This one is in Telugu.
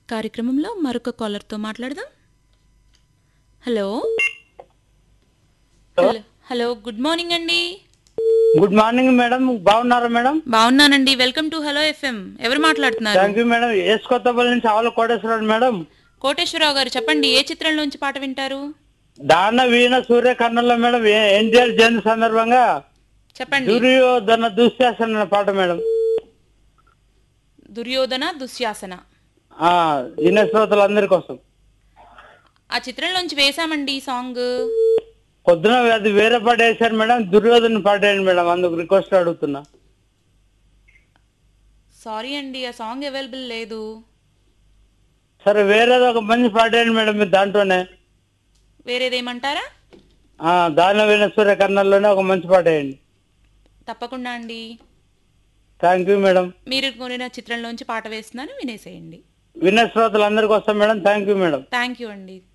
కార్యక్రమంలో మరొక కాలర్తో మాట్లాడదాం hello hello hello good morning అండి గుడ్ మార్నింగ్ మేడం బాగున్నారా మేడం బాగున్నానండి వెల్కమ్ టు హలో ఎఫ్ఎం ఎవరు మాట్లాడుతున్నారు thank you madam yes Kothapalli నుంచి ఆవుల కోటేశ్వరరావు మేడం కోటేశ్వరరావు గారు చెప్పండి ఏ చిత్రంలోంచి పాట వింటారు దాన వీణ సూర్య కన్నుల మేడం ఎన్టీఆర్ జయంతి సందర్భంగా చెప్పండి దుర్యోధన దుశ్శాసన అనే పాట మేడం దుర్యోధన దుశ్శాసన ఆ విన శ్రోతలందరి కోసం ఆ చిత్రంలోంచి వేశామండి ఈ సాంగ్ పొద్దున అది వేరే పాట వేశారు మేడం దుర్యోధన పాట వేయండి మేడం అందుకు రిక్వెస్ట్ అడుగుతున్నా సారీ అండి ఆ సాంగ్ అవైలబుల్ లేదు సరే వేరేది ఒక మంచి పాట వేయండి మేడం మీరు దాంట్లోనే వేరేదేమంటారా ఆ దాన వీణ సూర్య కన్నుల్లోనే ఒక మంచి పాట వేయండి తప్పకుండా అండి థ్యాంక్ యూ మేడం మీరు కొనిన చిత్రంలోంచి పాట వేస్తున్నాను వినేసేయండి విన శ్రోతలందరి కోసం madam thank you madam thank you అండి